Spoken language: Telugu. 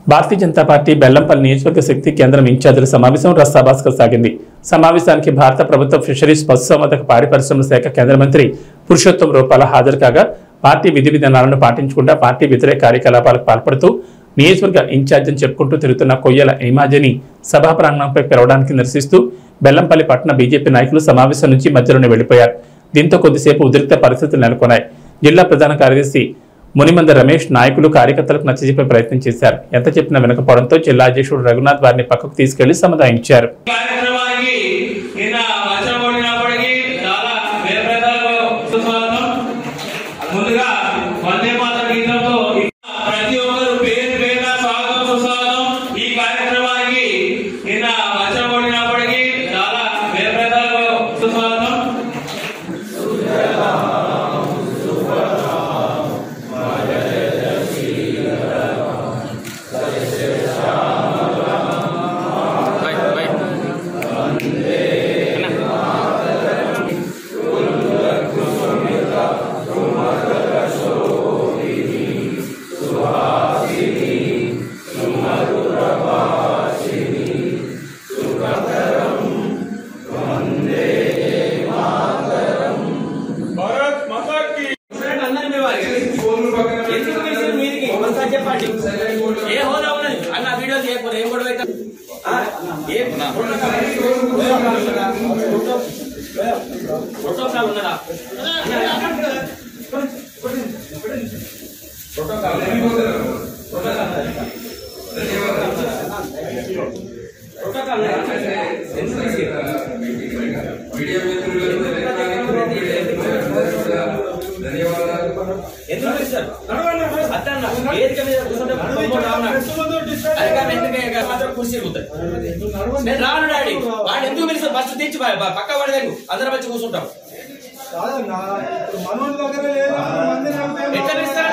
భారతీయ జనతా పార్టీ బెల్లంపల్లి నియోజకవర్గ శక్తి కేంద్రం ఇన్ఛార్జీల సమావేశం రస్తాబాస్గా సాగింది సమావేశానికి భారత ప్రభుత్వ ఫిషరీస్ పశుసంవర్ధక పాడి పరిశ్రమల శాఖ కేంద్ర మంత్రి పురుషోత్తం రూపాల హాజరు కాగా పార్టీ విధి విధానాలను పాటించకుండా పార్టీ వ్యతిరేక కార్యకలాపాలకు పాల్పడుతూ నియోజకవర్గ ఇన్ఛార్జ్ అని చెప్పుకుంటూ తిరుగుతున్న కొయ్యల ఇమాజని సభా ప్రాంగణంపై పిలవడానికి నిరసిస్తూ బెల్లంపల్లి పట్టణ బీజేపీ నాయకులు సమావేశం నుంచి మధ్యలోనే వెళ్లిపోయారు దీంతో కొద్దిసేపు ఉద్రిక్త పరిస్థితులు నెలకొన్నాయి జిల్లా ప్రధాన కార్యదర్శి మునిమంద రమేష్ నాయకులు కార్యకర్తలకు నచ్చజెప్పే ప్రయత్నం చేశారు ఎంత చెప్పినా వినకపోవడంతో జిల్లా అధ్యక్షుడు రఘునాథ్ వారిని పక్కకు తీసుకెళ్లి సమాధానించారు కార్యక్రమానికి నిన్న వర్షం పడినప్పటికీ చాలా వేపరేతలకు సుస్వాగతం ముందుగా వందే మాతర గీతంతో ప్రతి ఒక్కరు పేరు పేరున స్వాగతం సుస్వాగతం ఈ కార్యక్రమానికి నిన్న వర్షం పడినప్పటికీ చాలా వేపరేతలకు సుస్వాగతం భారత్ మాతా కీ ఎందుకు తీసిండ్రు మీదికి? ఒకసారి చెప్పండి ఏ హోదా ఉన్నది అన్న వీడియో చేయకపోతే ఏం గొడవ అవుతుంది? ఆ? ఏ ప్రోటోకాల్ ఉన్నదా ప్రోటోకాల్ ఉన్నదా? ఎందుకు తీసిండ్రు? ఎందుకు తీస్తారు అత్తన్న వేదిక మీద కూర్చుంటే బొమ్మలు రావన్నా? అది కాదు, ఎందుకు ఇక మాత్రం కుర్చీ ఇరుగుతాయి. నేను రాను డాడీ వాడు ఎందుకు పిలుస్తారు ఫస్ట్ తెచ్చి ప- ప- పక్క వాడి దగ్గర అందరం వచ్చి కూర్చుంటాం కాదన్నా ఇప్పుడు మనోడి దగ్గర లేదు మంది ఎట్లా పిలుస్తారా